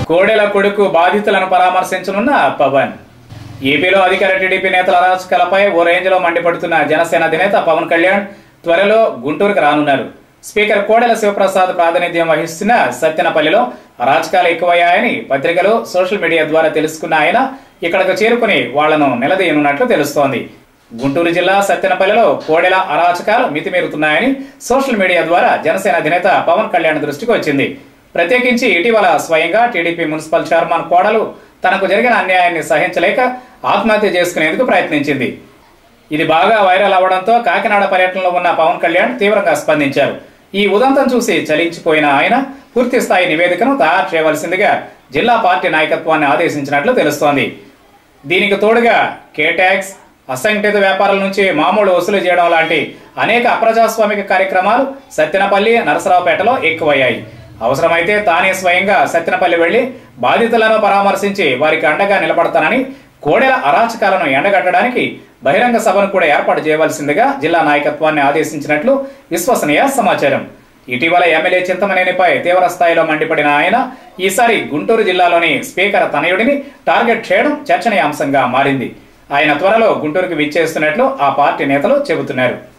కోడెల కొడుకు బాధితులను పరామర్శించనున్న పవన్ ఏపీలో అధికార టీడీపీ నేతల అరాచకాలపై ఓ రేంజ్ లో మండిపడుతున్న జనసేన అధినేత పవన్ కళ్యాణ్ త్వరలో గుంటూరుకు రానున్నారు స్పీకర్ కోడెల శివప్రసాద్ ప్రాతినిధ్యం వహిస్తున్న సత్యనపల్లిలో అరాచకాలు ఎక్కువయ్యాయని పత్రికలు సోషల్ మీడియా ద్వారా తెలుసుకున్న ఆయన ఇక్కడకు చేరుకుని వాళ్లను నిలదీయనున్నట్లు తెలుస్తోంది గుంటూరు జిల్లా సత్తెనపల్లిలో కోడెల అరాచకాలు మితిమీరుతున్నాయని సోషల్ మీడియా ద్వారా జనసేన అధినేత పవన్ కళ్యాణ్ దృష్టికి వచ్చింది ప్రత్యేకించి ఇటీవల స్వయంగా టీడీపీ మున్సిపల్ చైర్మన్ కోడలు తనకు జరిగిన అన్యాయాన్ని సహించలేక ఆత్మహత్య చేసుకునేందుకు ప్రయత్నించింది ఇది బాగా వైరల్ అవడంతో కాకినాడ పర్యటనలో ఉన్న పవన్ కళ్యాణ్ తీవ్రంగా స్పందించారు ఈ ఉదంతం చూసి చలించిపోయిన ఆయన పూర్తి స్థాయి నివేదికను తయారు చేయవలసిందిగా జిల్లా పార్టీ నాయకత్వాన్ని ఆదేశించినట్లు తెలుస్తోంది దీనికి తోడుగా కే ట్యాక్స్ అసంఘటిత వ్యాపారాల నుంచి మామూలు వసూలు చేయడం లాంటి అనేక అప్రజాస్వామిక కార్యక్రమాలు సత్తెనపల్లి నరసరావుపేటలో ఎక్కువయ్యాయి అవసరమైతే తానే స్వయంగా సత్తెనపల్లి వెళ్లి బాధితులను పరామర్శించి వారికి అండగా నిలబడతానని కోడెల అరాచకాలను ఎండగట్టడానికి బహిరంగ సభను కూడా ఏర్పాటు చేయవలసిందిగా జిల్లా నాయకత్వాన్ని ఆదేశించినట్లు విశ్వసనీయ సమాచారం ఇటీవల ఎమ్మెల్యే చింతమనేనిపై తీవ్ర స్థాయిలో మండిపడిన ఆయన ఈసారి గుంటూరు జిల్లాలోని స్పీకర్ తనయుడిని టార్గెట్ చేయడం చర్చనీయాంశంగా మారింది ఆయన త్వరలో గుంటూరుకు విచ్చేస్తున్నట్లు ఆ పార్టీ నేతలు చెబుతున్నారు